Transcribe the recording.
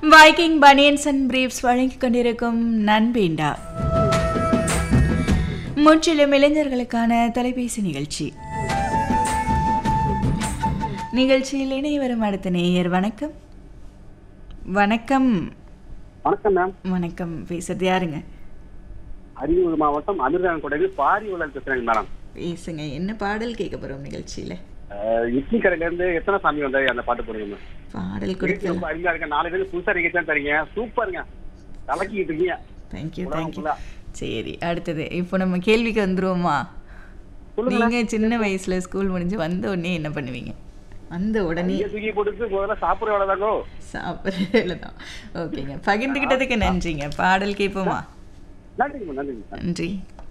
Viking banians and briefs வழங்கிக் கொண்டிருக்கும் நண்பேண்டா முற்றிலும் இளைஞர்களுக்கான தொலைபேசி நிகழ்ச்சி நிகழ்ச்சியில் இணைய வரும் அடுத்த நேயர் வணக்கம் வணக்கம் வணக்கம் மேம் வணக்கம் பேசுறது யாருங்க அரியலூர் மாவட்டம் அமிர்தான் கொடையில் பாரி உலல் பேசுறேங்க மேடம் பேசுங்க என்ன பாடல் கேட்க போறோம் நிகழ்ச்சியில அஹ், இட்லி கடையில இருந்து எத்தனை சாமி வந்தாரு அந்த பாட்டு போடுங்க மேம் பாடல் நிகழ்ச்சி கொடுக்கலாம் ரொம்ப அருமையா இருக்கு நாலு பேருக்கு புதுசா நிகழ்ச்சி தான் தரீங்க சூப்பருங்க கலக்கிட்டு இருக்கீங்க தேங்க்யூ உலகம் தேங்க்யூ full-ஆ. சரி அடுத்தது இப்போ நம்ம கேள்விக்கு வந்துருவோமா சொல்லுங்க நீங்க சின்ன வயசுல ஸ்கூல் முடிஞ்சு வந்த உடனே என்ன பண்ணுவீங்க வந்த உடனே நீங்க தூக்கி போட்டுட்டு முதல்ல சாப்பிடுற வேலை தாங்கோ சாப்பிட்றதுல தான் ஓகேங்க பகிர்ந்துக்கிட்டதுக்கு நன்றிங்க பாடல் கேட்போமா நன்றிங்க மேம் நன்றிங்க நன்றி